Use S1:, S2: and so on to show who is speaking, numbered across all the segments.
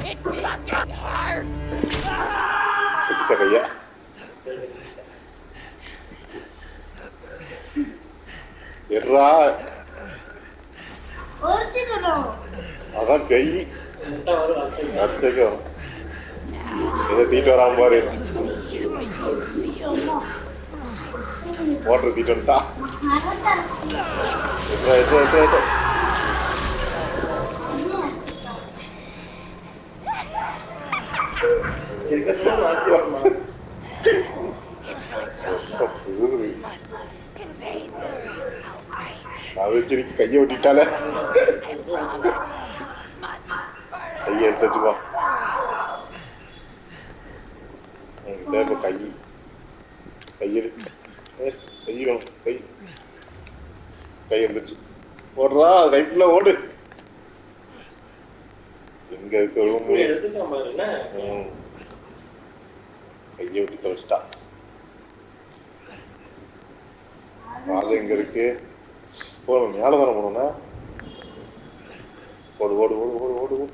S1: It fucking hurts.
S2: எடுத்த கையா எட்ரா
S3: ஒருத்திக்கணும்
S2: அதான் பெய்
S4: முட்டை வரும் அரிசி
S2: வரிசைக்கு வரும் இதை தீட்டு வராம பாரு மோட்டர் தீட்டு வந்துட்டா எட்ரா எட்ரா எட்ரா எட்ரா
S4: இருக்கிறதுலாம் மாற்றி வரணும்
S2: புழுகுது.
S1: Contain
S2: நான் வச்சிருக்க கையை ஒட்டிட்டாலே கையை எடுத்து வச்சுக்கோ ம், தேவை கை கையெடு ஏ, கை வேணும் கை கை எடுத்துச்சு ஓடுறா ரைட்ல ஓடு எங்க இருக்க ரூம்
S4: இப்படி எடுத்துட்டோம் பாரு என்ன
S2: ம். கையை விட்டு தொலைச்சிட்டா அது எங்க இருக்கு போ மேல தானே போகணும்னா ஓடு ஓடு ஓடு ஓடு ஓடு ஓடு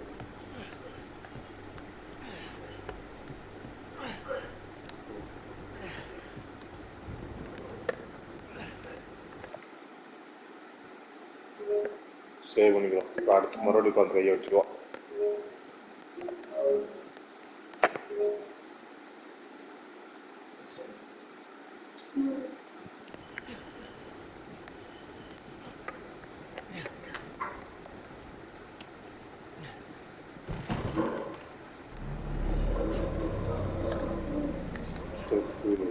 S2: சேவ் பண்ணிக்கிறோம் இப்ப அடுத்து மறுபடியும் உட்காந்து கையை வச்சுக்குவோம் திருப்பூர்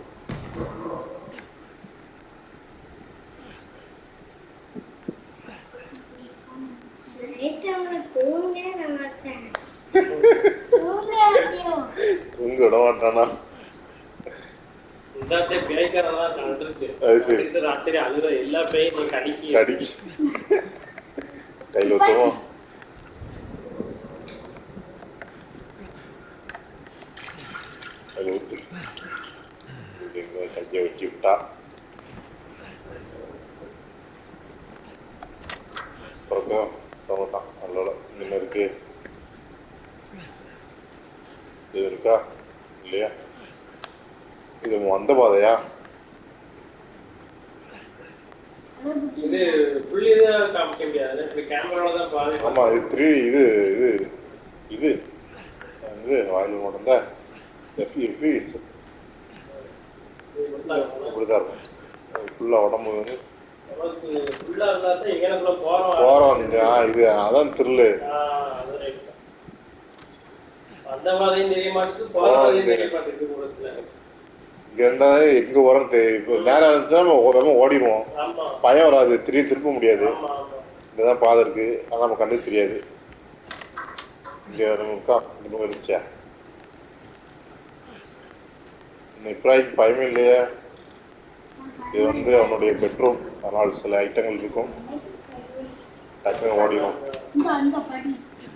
S3: தூங்க மாட்டேன் தூங்க மாட்டேன்
S2: தூங்க விட மாட்டானா
S4: இந்தாத்தே பேய்க்கிறதெல்லாம் கண்டிருக்கு
S2: அது சரி.
S4: இந்த ராத்திரி அழுற எல்லா பேயும் நீ கடிக்கி
S2: கடிக்கு கையில் ஊற்றுவோம் கையில் ஊற்று எங்க கையை வெட்டி விட்டா பிறக்கும் தோட்டான் நல்லோட இன்னும் இருக்கு இது இருக்கா இல்லையா இது வந்த பாதையா
S4: இது புள்ளிதான் காமிக்க முடியாது இப்படி கேமரால தான் பாரு
S2: ஆமா இது த்ரீ இது இது இது இது வாயில் மட்டும்தான் எஃப்இஸ் இப்படிதான் இருக்கும் ஃபுல்லாக உடம்பு வந்து
S4: ஃபுல்லா இருந்தா தான் எங்கனக்குள்ள போறோம்
S2: போகிறோம் ஆ இது அதான் த்ரில்லு
S4: ஆ, அது right தான். அந்த மாதிரியும் தெரிய மாட்டேங்குது போற மாதிரியும் தெரிய மாட்டேங்குது கூடத்துல
S2: இங்கே இருந்தால் எங்கே போகிறோம் தெரியும் இப்போ நேரம் இருந்துச்சுன்னா நம்ம ஓடாம ஓடிடுவோம்
S4: ஆமா
S2: பயம் வராது திரும்பி திருப்ப முடியாது
S4: ஆமா ஆமா
S2: இங்கே தான் பாதை இருக்கு ஆனால் நம்ம கண்ணுக்கு தெரியாது இங்கே இருக்கா இன்னும் இருந்துச்சா இன்னும் இப்ராஹிம் பயமே இல்லையா இது வந்து அவனுடைய பெட்ரூம் அதனால் சில ஐட்டங்கள் இருக்கும் டக்குனு ஓடிடும்
S3: இந்த அந்த படி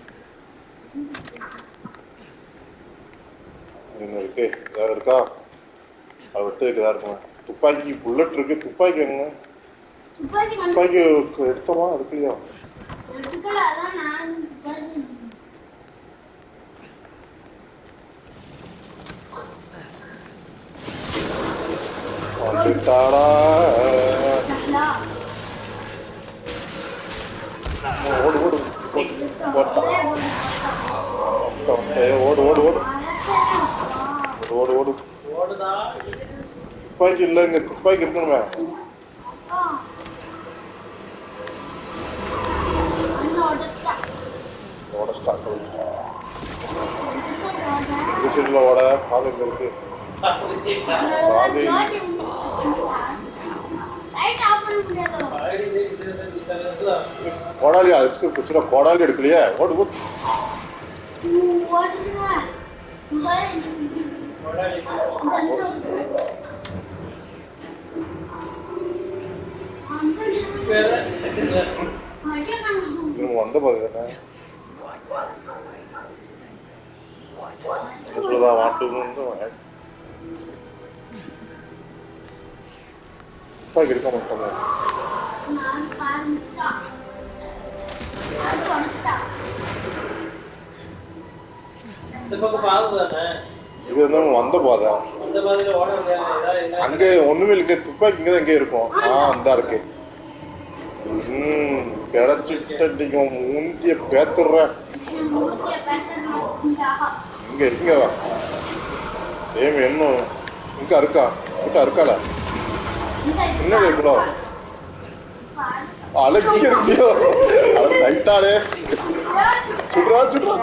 S2: இன்னும் இருக்கு ஏதாவது இருக்கா அதை விட்டு இருக்குதா இருக்கும் துப்பாக்கி புல்லட் இருக்கு துப்பாக்கி எங்க
S3: துப்பாக்கி வந்து
S2: துப்பாக்கி எடுத்தோமா இருக்குல்லையா
S3: எடுத்துக்கல அதான் நான் துப்பாக்கி
S2: வந்துட்டாடா
S3: நல்லா
S2: ஓடு ஓடு போட்டா ஓடு ஓடு ஓடு ஓடு ஓடு
S4: ஓடுதா
S2: துப்பாக்கி இல்லை இங்க துப்பாக்கி இருக்கணுமே ஓட ஸ்டார்ட் இந்த சைடில் ஓட பாதை இங்க இருக்கு பாதை
S3: லைட் ஆஃப் பண்ண முடியாதோ
S2: கோடாலி அதுக்கு குச்சில கோடாலி எடுக்கலையே ஓடு ஓடு
S3: ஓடுறா
S2: இவங்க வந்த பாதை தானே இதுக்குள்ளதான் மாட்டுன்னு துப்பாக்கி இருக்க மாட்டோமே
S3: நான் பாருங்கா நான் தொடஸ்டா
S4: இந்த பக்கம் பாது தானே
S2: இது வந்து வந்த பாதை
S4: அந்த மாதிரி ஓட முடியாது ஏதாவது என்ன
S2: அங்க ஒண்ணுமே இல்ல துப்பாக்கி இங்க எங்க இருக்கும் ஆ அந்த இருக்கு ம் கிடைச்சிட்டீங்க மூஞ்சிய பேத்துடுறேன்
S3: ஓகே பேட்டர்ன் இந்தா
S2: இங்க இங்க வா ஏம் என்ன இங்க இருக்கா கிட்ட இருக்கால
S3: இந்த
S2: என்ன இவ்வளோ அழகி இருக்கியோ அட சைத்தானே சுடுறா சுடுறா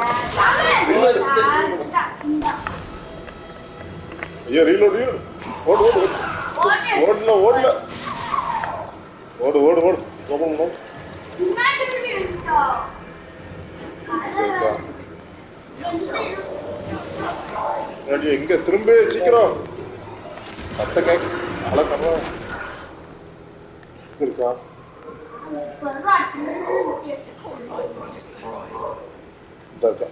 S2: ஐயோ ரீலோட் ரீலோட் ஓடு ஓடு ஓடு ஓடல ஓடல ஓடு ஓடு ஓடு ஓபன் பண்ணு இருக்கா முன்னாடி எங்க திரும்ப சீக்கிரம் கத்த கை அழகா இருக்கா இந்த இருக்கா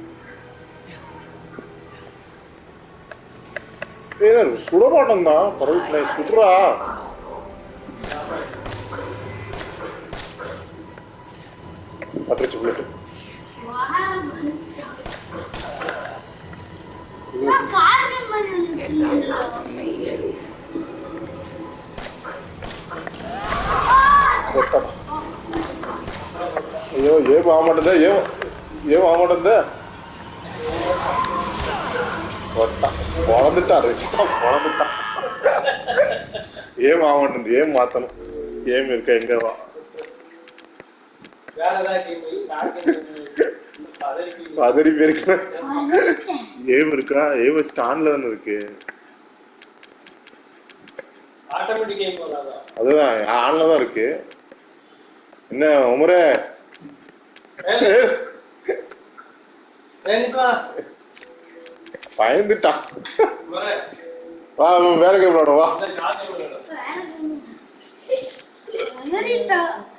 S2: ஏன்னா சுட மாட்டோம் தான் பரவாயில்ல சுடுறா பட்டுருச்சு புல்லட்டு కొట్టడం అయ్యో ఏం ఆమంటుందా ఏం ఏం ఆమంటుందా కొట్ట పొలందిట్టారు పొలందిట్ట ఏం ఆమంటుంది ఏం మాత్రం ఏం ఇరుక ఇంకా
S4: வேற ஏதாவது கேள்வி காட்டு பதவி
S2: பதறி போயிருக்க ஏம் இருக்கா ஏம் ஸ்டாண்ட்ல தானே இருக்கு
S4: ஆட்டோமேட்டிக் கேம் போதாதான்
S2: அதுதான் ஆன்ல தான் இருக்கு என்ன உமரே
S4: சரிப்பா
S2: பயந்துட்டான்
S4: வரேன்
S2: வா அவன் வேற கேம் விளாட வா
S4: இந்த காட்டு விளையாடும்
S3: Margarita.